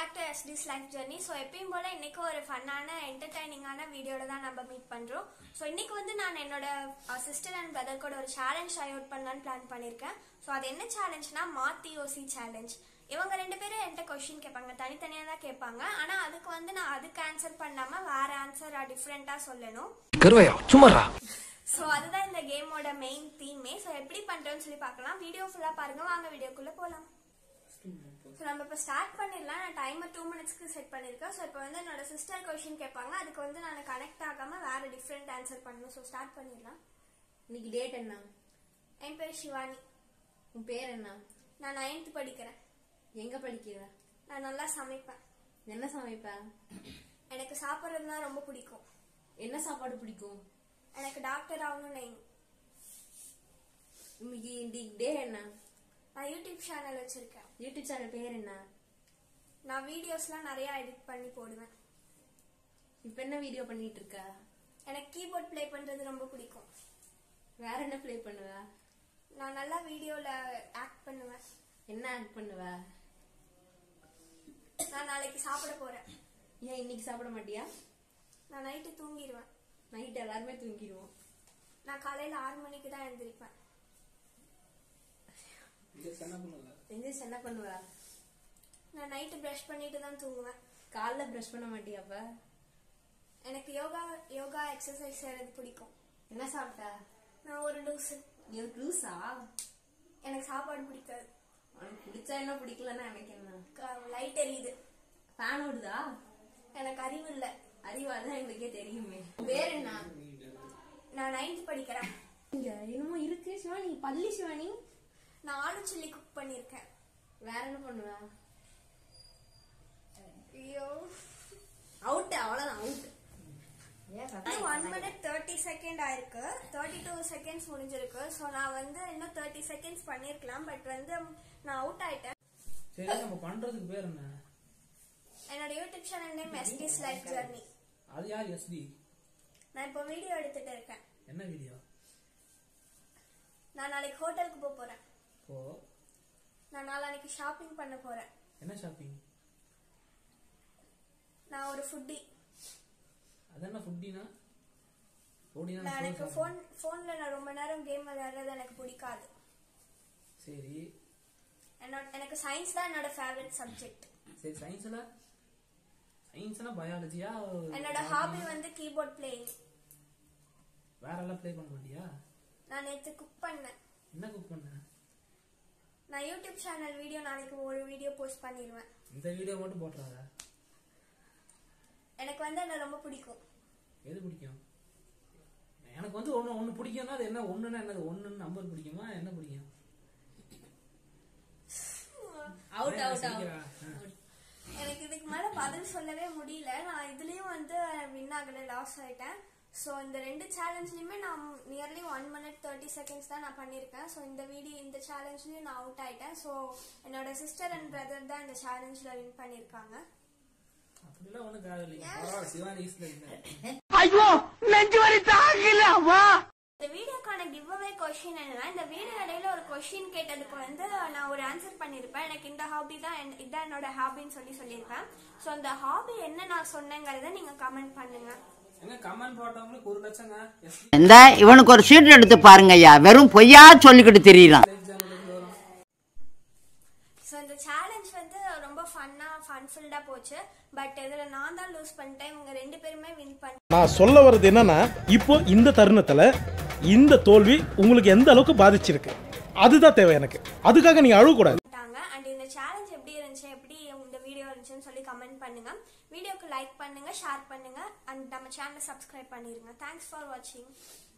Back to ST's life journey so எப்பயும் போல இன்னைக்கு ஒரு ஃபன்னான என்டர்டைனிங்கான வீடியோட தான் நம்ம மீட் பண்றோம் ஸோ இன்னைக்கு வந்து நான் என்னோட சிஸ்டர் அண்ட் பிரதர் கூட ஒரு சேலஞ்ச் ட்ரை அவுட் பண்ணலான்னு பிளான் பண்ணியிருக்கேன் ஸோ அது என்ன சேலஞ்ச்னா மாத்தி யோசி சேலஞ்ச் இவங்க ரெண்டு பேரும் என்கிட்ட கொஸ்டின் கேட்பாங்க தனித்தனியாக தான் கேட்பாங்க ஆனால் அதுக்கு வந்து நான் அதுக்கு ஆன்சர் பண்ணாம வேற ஆன்சர் டிஃப்ரெண்ட்டாக சொல்லணும் கருவையா சும்மாரா ஸோ அதுதான் இந்த கேமோட மெயின் தீமே ஸோ எப்படி பண்றோம்னு சொல்லி பார்க்கலாம் வீடியோ ஃபுல்லாக பாருங்க வாங்க வீடியோக்குள்ள போகலாம் ஸோ நம்ம இப்போ ஸ்டார்ட் பண்ணிடலாம் நான் டைமர் டூ மினிட்ஸ்க்கு செட் பண்ணியிருக்கேன் ஸோ இப்போ வந்து என்னோட சிஸ்டர் கொஷின் கேட்பாங்க அதுக்கு வந்து நான் கனெக்ட் ஆகாம வேற டிஃப்ரெண்ட் ஆன்சர் பண்ணணும் ஸோ ஸ்டார்ட் பண்ணிடலாம் இன்னைக்கு டேட் என்ன என் பேர் சிவானி உன் பேர் என்ன நான் நைன்த் படிக்கிறேன் எங்க படிக்கிற நான் நல்லா சமைப்பேன் என்ன சமைப்ப எனக்கு சாப்பிட்றதுனா ரொம்ப பிடிக்கும் என்ன சாப்பாடு பிடிக்கும் எனக்கு டாக்டர் ஆகணும்னு aim. இன்னைக்கு இன்னைக்கு டே என்ன நான் யூடியூப் சேனல் வச்சிருக்கேன் யூடியூப் சேனல் பேர் என்ன நான் வீடியோஸ்லாம் நிறைய எடிட் பண்ணி போடுவேன் இப்ப என்ன வீடியோ பண்ணிட்டு இருக்க எனக்கு கீபோர்ட் ப்ளே பண்றது ரொம்ப பிடிக்கும் வேற என்ன ப்ளே பண்ணுவ நான் நல்லா வீடியோல ஆக்ட் பண்ணுவேன் என்ன ஆக்ட் பண்ணுவ நான் நாளைக்கு சாப்பிட போறேன் ஏன் இன்னைக்கு சாப்பிட மாட்டியா நான் நைட்டு தூங்கிடுவேன் நைட் எல்லாருமே தூங்கிடுவோம் நான் காலையில ஆறு மணிக்கு தான் எழுந்திருப்பேன் எந்திரிச்சு என்ன பண்ணுவ நான் நைட்டு ப்ரஷ் பண்ணிட்டு தான் தூங்குவேன் காலைல பிரஷ் பண்ண மாட்டியா அப்ப எனக்கு யோகா யோகா எக்ஸசைஸ் செய்யறது பிடிக்கும் என்ன சாப்பிட்ட நான் ஒரு லூசு நீ லூசா எனக்கு சாப்பாடு பிடிக்காது உனக்கு பிடிச்சா என்ன பிடிக்கலன்னா எனக்கு என்ன லைட் எரியுது ஃபேன் ஓடுதா எனக்கு அறிவு இல்லை அறிவாதான் எங்களுக்கே தெரியுமே பேர் என்ன நான் நைன்த் படிக்கிறேன் இங்க என்னமோ இருக்கு சிவானி பள்ளி சிவானி நான் ஆலு சில்லி குக் பண்ணியிருக்கேன் வேற என்ன பண்ணுவ ஐயோ அவுட் அவ்வளவுதான் out one minute thirty second ஆயிருக்கு தேர்ட்டி டூ செகண்ட்ஸ் முடிஞ்சிருக்கு ஸோ நான் வந்து இன்னும் தேர்ட்டி செகண்ட்ஸ் பண்ணியிருக்கலாம் பட் வந்து நான் அவுட் ஆயிட்டேன் சரி நம்ம பண்றதுக்கு பேர் என்ன என்னோட YouTube channel name ST's life journey அது யார் எஸ்டி நான் இப்போ வீடியோ எடுத்துட்டு இருக்கேன் என்ன வீடியோ நான் நாளைக்கு ஹோட்டலுக்கு போக போறேன் ஓ நான் நாளைக்கு ஷாப்பிங் பண்ண போறேன் என்ன ஷாப்பிங் நான் ஒரு ஃபுட்டி அது என்ன ஃபுட்டினா ஓடினா நான் எனக்கு ஃபோன் ஃபோன்ல நான் ரொம்ப நேரம் கேம் விளையாடுறது எனக்கு பிடிக்காது சரி என்னோட எனக்கு சயின்ஸ் தான் என்னோட ஃபேவரட் சப்ஜெக்ட் சரி சயின்ஸ்ல சயின்ஸ்னா பயாலஜியா என்னோட ஹாபி வந்து கீபோர்ட் பிளேயிங் வேற எல்லாம் ப்ளே பண்ண மாட்டியா நான் நேற்று குக் பண்ணேன் என்ன குக் பண்ண நான் யூடியூப் சேனல் வீடியோ நாளைக்கு ஒரு வீடியோ போஸ்ட் பண்ணிடுவேன் இந்த வீடியோ மட்டும் போட்டுறாத எனக்கு வந்து என்ன ரொம்ப பிடிக்கும் எது பிடிக்கும் எனக்கு வந்து ஒன்று ஒன்று பிடிக்கும்னா அது என்ன ஒன்றுனா என்னது ஒன்றுன்னு நம்பர் பிடிக்குமா என்ன பிடிக்கும் அவுட் ஏன் அவுட் சிரிக்கிறா? அவுட் ஆ. எனக்கு இதுக்கு மேல பதில் சொல்லவே முடியல நான் இதுலயும் வந்து வின் ஆகல லாஸ் ஆயிட்டேன் ஸோ இந்த ரெண்டு சேலஞ்ச்லயுமே நான் nearly one minute thirty seconds தான் நான் பண்ணியிருக்கேன் ஸோ இந்த வீடியோ இந்த சேலஞ்ச்லயும் நான் அவுட் ஆயிட்டேன் ஸோ என்னோட சிஸ்டர் அண்ட் பிரதர் தான் இந்த சேலஞ்சில் வின் பண்ணியிருக்காங்க அப்படிலாம் ஒன்றும் தேவையில்லைங்க பரவாயில்ல சிவானி ஈஸ்ல இல்லை ஐயோ நெஞ்சு வரி தாங்கல அம்மா இந்த வீடியோக்கான கிவ் அவே கொஸ்டின் என்னன்னா இந்த வீடியோ இடையில ஒரு கொஸ்டின் கேட்டதுக்கு வந்து நான் ஒரு ஆன்சர் பண்ணியிருப்பேன் எனக்கு இந்த ஹாபி தான் என்- இதான் என்னோட ஹாபின்னு சொல்லி சொல்லியிருப்பேன் ஸோ அந்த ஹாபி என்ன நான் சொன்னேங்கிறத நீங்க கமெண்ட் பண்ணுங்க எங்க கமெண்ட் போட்டவங்களுக்கு ஒரு லட்சங்க எஸ் இந்த இவனுக்கு ஒரு சீட் எடுத்து பாருங்க ஐயா வெறும் பொய்யா சொல்லிக்கிட்டு தெரியலாம் சேனலுக்கு வரும் ஸோ இந்த சேலஞ்ச் வந்து ரொம்ப ஃபன்னா ஃபன்ஃபுல்டாக போச்சு பட் இதில் நான் தான் லூஸ் பண்ணிட்டேன் இவங்க ரெண்டு பேருமே வின் நான் சொல்ல வர்றது என்னன்னா இப்போ இந்த தருணத்துல இந்த தோல்வி உங்களுக்கு எந்த அளவுக்கு பாதிச்சிருக்கு அதுதான் தேவை எனக்கு அதுக்காக நீங்க அழுவக்கூடாது பண்ணிட்டாங்க அண்ட் இந்த சேலஞ்ச் எப்படி இருந்துச்சு எப்படி இந்த வீடியோ இருந்துச்சுன்னு சொல்லி கமெண்ட் பண்ணுங்க வீடியோக்கு லைக் பண்ணுங்க ஷேர் பண்ணுங்க அண்ட் நம்ம சேனலை சப்ஸ்கிரைப் பண்ணிருங்க தேங்க்ஸ் ஃபார் வாட்சிங்